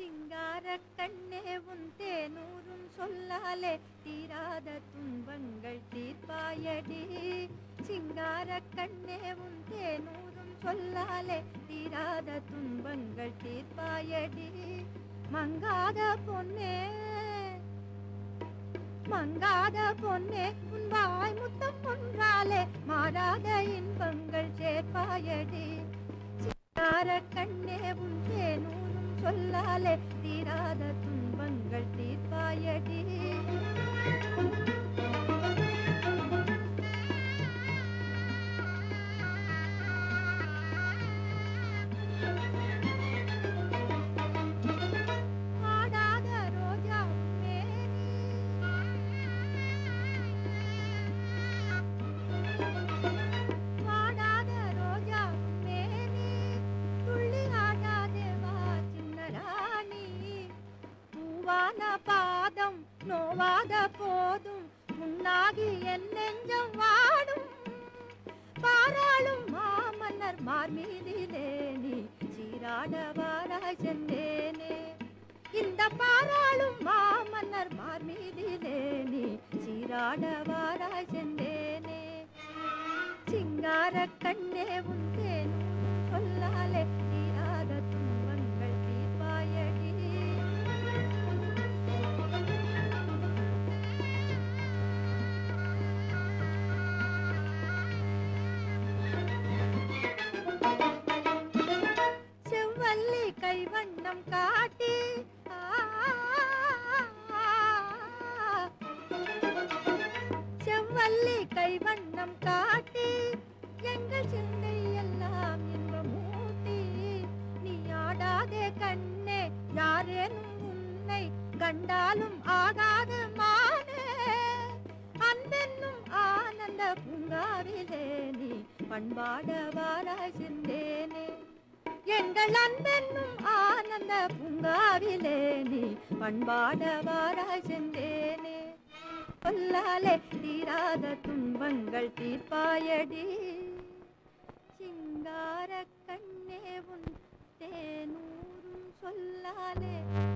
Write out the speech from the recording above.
சிங்கார கண்ணே உன் தேனூரும் சொல்லாலே தீராத துன்பங்கள் தீர்ப்பாயடி சிங்கார கண்ணே உன் தேனூரும் சொல்லாலே தீராத துன்பங்கள் தீர்ப்பாயடி மங்காத பொன்னே மங்காத பொன்னே உன் வாய் முத்தம் ஒன்றாலே மாறாத இன்பங்கள் சேர்ப்பாயடி சிங்கார கண்ணே உன் தேனூரும் சொல்லாலே தீராத துன்பங்கள் தீர்ப்பாயடி வாடாத ரோஜா மேனி வாடாத ரோஜா மேனி துள்ளி ஆடாதே வா சின்ன ராணி பூவான பாதம் நோவாத போதும் முன்னாகி என் நெஞ்சம் வாடும் பாராளும் மாமன்னர் மார் மீதிலே நீ சீராட வாராய் சென்றேனே இந்த பாராளும் மாமன்னர் மார் மீதிலே நீ சீராட வாராய் சென்றேனே சிங்கார கண்ணே உன் தேனும் சொல்லாலே தீராத துன்பங்கள் தீர்ப்பாயடி செவ்வல்லி கைவண்ணம் காட்டி ஆ, செவ்வல்லி கைவண்ணம் காட்டி எங்கள் சிந்தை எல்லாம் இன்பமூட்டி நீ ஆடாதே கண்ணே யாரேனும் உன்னை கண்டாலும் ஆகாத மானே அன்பென்னும் ஆனந்த பூங்காவிலே நீ பண்பாட வாராய் சிந்தேனே எங்கள் அன்பென்னும் ஆனந்த பூங்காவிலே நீ பண்பாட வாராய் சென்றேனே சொல்லாலே தீராத துன்பங்கள் தீர்ப்பாயடி சிங்கார கண்ணே உன் தேனூரும் சொல்லாலே